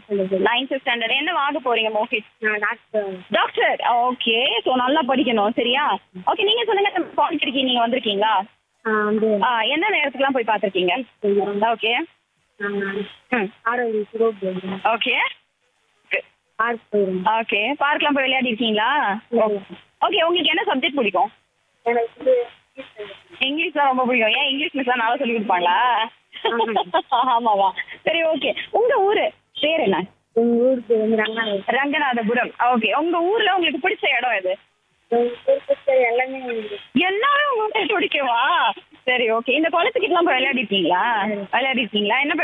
standard ninth standard என்ன வாங்க போறீங்க மோஹித் நான் டாக்டர் டாக்டர் ஓகே ஸோ நல்லா படிக்கணும் சரியா ஓகே நீங்க சொல்லுங்க பாலிடெக்னிக் நீங்க வந்திருக்கீங்களா நான் வந்து ஆ, எந்த நேரத்துக்குலாம் போய் பார்த்துருக்கீங்க ஓகே நான் ம் ஆரோக்கிய சிரோப் போயிருந்தேன் ஓகே பார்க் போயிருந்தேன் ஓகே பார்க்லாம் போய் விளையாடி இருக்கீங்களா ஓகே உங்களுக்கு என்ன சப்ஜெக்ட் பிடிக்கும் எனக்கு வந்து இங்கிலீஷ் தான் ரொம்ப பிடிக்கும் ஏன் இங்கிலீஷ் மிஸ் நல்லா சொல்லி கொடுப்பாங்களா ஆமாவா சரி ஓகே உங்க ஊரு பேர் என்ன எங்கள் ஊருக்கு வந்து ரங்கநாதர் ரங்கநாதபுரம் ஓகே உங்க ஊர்ல உங்களுக்கு பிடிச்ச இடம் எது எங்கள் ஊருக்கு எல்லாமே எனக்கு எல்லாமே உங்களுக்கு பிடிக்குமா சரி ஓகே இந்த குளத்துக்கிட்டலாம் போய் விளையாடி இருக்கீங்களா விளையாடி இருக்கீங்களா என்ன